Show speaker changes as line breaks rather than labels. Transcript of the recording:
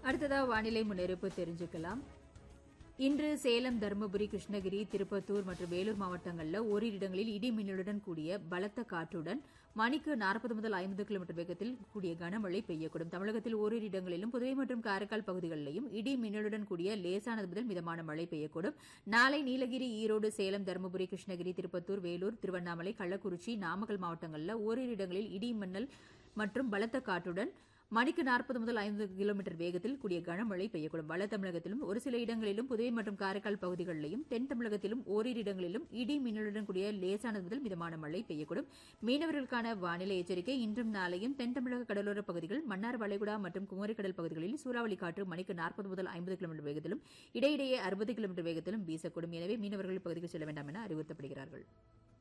அடுத்ததா வானிலை முன்னறிவிப்பு தெரிஞ்சுக்கலாம் இன்று சேலம் தருமபுரி கிருஷ்ணகிரி திருப்பத்தூர் மற்றும் வேலூர் மாவட்டங்களில் ஓரிரு இடங்களில் இடி மின்னலுடன் கூடிய பலத்த காற்றுடன் மணிக்கு நாற்பது முதல் ஐம்பது கிலோமீட்டர் வேகத்தில் கூடிய கனமழை பெய்யக்கூடும் தமிழகத்தில் ஓரிரு இடங்களிலும் புதுவை மற்றும் காரைக்கால் பகுதிகளிலும் இடி மின்னலுடன் கூடிய லேசானது முதல் மிதமான மழை பெய்யக்கூடும் நாளை நீலகிரி ஈரோடு சேலம் தருமபுரி கிருஷ்ணகிரி திருப்பத்தூர் வேலூர் திருவண்ணாமலை கள்ளக்குறிச்சி நாமக்கல் மாவட்டங்களில் ஓரிரு இடங்களில் இடி மின்னல் மற்றும் பலத்த காற்றுடன் மணிக்கு நாற்பது முதல் ஐம்பது கிலோமீட்டர் வேகத்தில் கூடிய கனமழை பெய்யக்கூடும் வட தமிழகத்திலும் ஒரு சில இடங்களிலும் புதுவை மற்றும் காரைக்கால் பகுதிகளிலும் தென் தமிழகத்திலும் ஓரிரு இடங்களிலும் இடி மின்னலுடன் கூடிய லேசானது முதல் மிதமான மழை பெய்யக்கூடும் மீனவர்களுக்கான வானிலை எச்சரிக்கை இன்றும் நாளையும் தென் தமிழக கடலோர பகுதிகள் மன்னார் வளைகுடா மற்றும் குமரிக்கடல் பகுதிகளில் சூறாவளி காற்று மணிக்கு நாற்பது முதல் ஐம்பது கிலோமீட்டர் வேகத்திலும் இடையிடையே அறுபது கிலோமீட்டர் வேகத்திலும் வீசக்கூடும் எனவே மீனவர்கள் பகுதிக்கு செல்ல வேண்டாம் என அறிவுறுத்தப்படுகிறார்கள்